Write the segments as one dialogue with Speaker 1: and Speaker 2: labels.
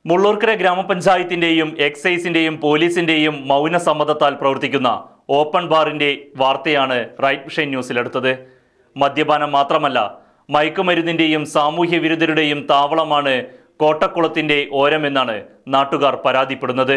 Speaker 1: മുള്ളൂർക്കര ഗ്രാമപഞ്ചായത്തിന്റെയും എക്സൈസിന്റെയും പോലീസിന്റെയും മൗന സമ്മതത്താൽ പ്രവർത്തിക്കുന്ന ഓപ്പൺ ബാറിന്റെ വാർത്തയാണ് റൈറ്റ് വിഷൻ ന്യൂസിലെടുത്തത് മദ്യപാനം മാത്രമല്ല മയക്കുമരുന്നിന്റെയും സാമൂഹ്യ വിരുദ്ധരുടെയും താവളമാണ് കോട്ടക്കുളത്തിന്റെ ഓരമെന്നാണ് നാട്ടുകാർ പരാതിപ്പെടുന്നത്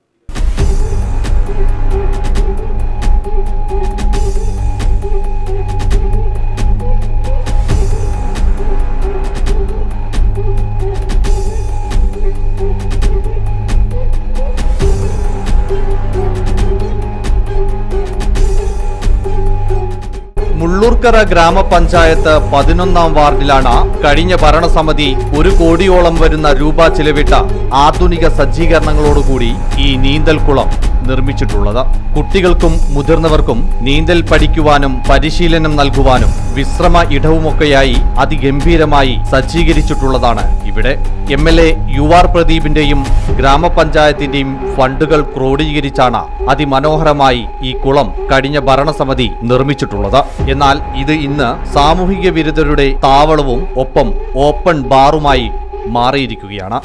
Speaker 2: മുള്ളൂർക്കര ഗ്രാമപഞ്ചായത്ത് പതിനൊന്നാം വാർഡിലാണ് കഴിഞ്ഞ ഭരണസമിതി ഒരു കോടിയോളം വരുന്ന രൂപ ചിലവിട്ട ആധുനിക സജ്ജീകരണങ്ങളോടുകൂടി ഈ നീന്തൽക്കുളം നിർമ്മിച്ചിട്ടുള്ളത് കുട്ടികൾക്കും മുതിർന്നവർക്കും നീന്തൽ പഠിക്കുവാനും പരിശീലനം നൽകുവാനും വിശ്രമ ഇടവുമൊക്കെയായി അതിഗംഭീരമായി സജ്ജീകരിച്ചിട്ടുള്ളതാണ് ഇവിടെ M L A U R പ്രദീപിന്റെയും ഗ്രാമപഞ്ചായത്തിന്റെയും ഫണ്ടുകൾ ക്രോഡീകരിച്ചാണ് അതിമനോഹരമായി ഈ കുളം കഴിഞ്ഞ ഭരണസമിതി നിർമ്മിച്ചിട്ടുള്ളത് എന്നാൽ ഇത് ഇന്ന് സാമൂഹിക വിരുദ്ധരുടെ താവളവും ഒപ്പം ഓപ്പൺ ബാറുമായി മാറിയിരിക്കുകയാണ്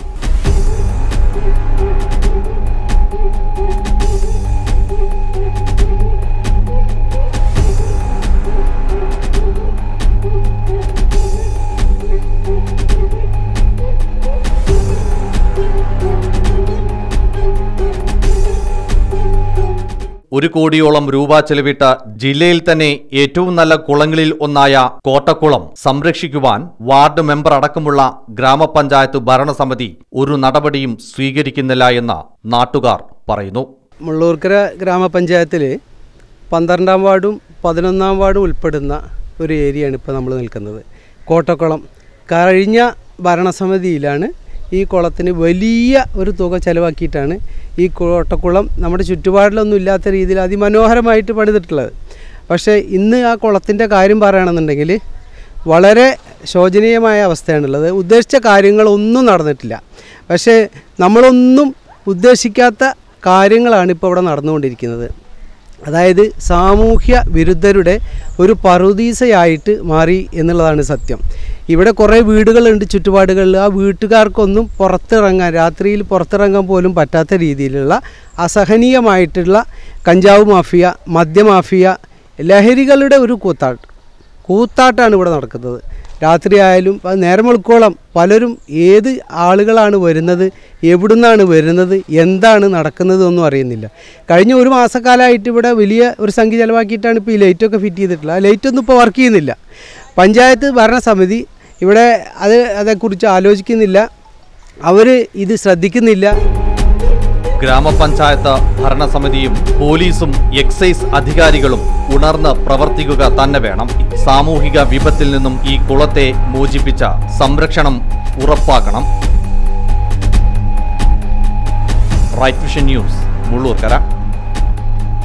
Speaker 2: ഒരു കോടിയോളം രൂപ ചെലവിട്ട ജില്ലയിൽ തന്നെ ഏറ്റവും നല്ല കുളങ്ങളിൽ ഒന്നായ കോട്ടക്കുളം സംരക്ഷിക്കുവാൻ വാർഡ് മെമ്പർ അടക്കമുള്ള ഗ്രാമപഞ്ചായത്ത് ഭരണസമിതി ഒരു നടപടിയും സ്വീകരിക്കുന്നില്ല എന്ന് നാട്ടുകാർ പറയുന്നു
Speaker 3: മുള്ളൂർക്കര ഗ്രാമപഞ്ചായത്തിൽ പന്ത്രണ്ടാം വാർഡും പതിനൊന്നാം വാർഡും ഉൾപ്പെടുന്ന ഒരു ഏരിയയാണ് ഇപ്പോൾ നമ്മൾ നിൽക്കുന്നത് കോട്ടക്കുളം കഴിഞ്ഞ ഭരണസമിതിയിലാണ് ഈ കുളത്തിന് വലിയ ഒരു തുക ചെലവാക്കിയിട്ടാണ് ഈ കോട്ടക്കുളം നമ്മുടെ ചുറ്റുപാടിലൊന്നും ഇല്ലാത്ത രീതിയിൽ അതിമനോഹരമായിട്ട് പണിതിട്ടുള്ളത് പക്ഷേ ഇന്ന് ആ കുളത്തിൻ്റെ കാര്യം പറയുകയാണെന്നുണ്ടെങ്കിൽ വളരെ ശോചനീയമായ അവസ്ഥയാണുള്ളത് ഉദ്ദേശിച്ച കാര്യങ്ങളൊന്നും നടന്നിട്ടില്ല പക്ഷേ നമ്മളൊന്നും ഉദ്ദേശിക്കാത്ത കാര്യങ്ങളാണ് ഇപ്പോൾ ഇവിടെ നടന്നുകൊണ്ടിരിക്കുന്നത് അതായത് സാമൂഹ്യ വിരുദ്ധരുടെ ഒരു പറുദീസയായിട്ട് മാറി എന്നുള്ളതാണ് സത്യം ഇവിടെ കുറേ വീടുകളുണ്ട് ചുറ്റുപാടുകളിൽ ആ വീട്ടുകാർക്കൊന്നും പുറത്തിറങ്ങാൻ രാത്രിയിൽ പുറത്തിറങ്ങാൻ പോലും പറ്റാത്ത രീതിയിലുള്ള അസഹനീയമായിട്ടുള്ള കഞ്ചാവ് മാഫിയ മദ്യമാഫിയ ലഹരികളുടെ ഒരു കൂത്താട്ട് കൂത്താട്ടാണ് ഇവിടെ നടക്കുന്നത് രാത്രിയായാലും അത് നേരം വെളുക്കോളം പലരും ഏത് ആളുകളാണ് വരുന്നത് എവിടുന്നാണ് വരുന്നത് എന്താണ് നടക്കുന്നത് ഒന്നും അറിയുന്നില്ല കഴിഞ്ഞ ഒരു മാസക്കാലമായിട്ട് ഇവിടെ വലിയ ഒരു സംഖ്യ ചിലവാക്കിയിട്ടാണ് ഇപ്പോൾ ഈ ലൈറ്റൊക്കെ ഫിറ്റ് ചെയ്തിട്ടുള്ളത് ആ ലൈറ്റൊന്നും ഇപ്പോൾ വർക്ക് ചെയ്യുന്നില്ല പഞ്ചായത്ത് ഭരണസമിതി ഇവിടെ അത് അതേക്കുറിച്ച് ആലോചിക്കുന്നില്ല അവർ ഇത് ശ്രദ്ധിക്കുന്നില്ല
Speaker 2: ഗ്രാമപഞ്ചായത്ത് ഭരണസമിതിയും പോലീസും എക്സൈസ് അധികാരികളും ഉണർന്ന് പ്രവർത്തിക്കുക തന്നെ വേണം സാമൂഹിക വിപത്തിൽ നിന്നും ഈ കുളത്തെ മോചിപ്പിച്ച സംരക്ഷണം ഉറപ്പാക്കണം റൈറ്റ് വിഷൻ ന്യൂസ് മുള്ളൂർക്കര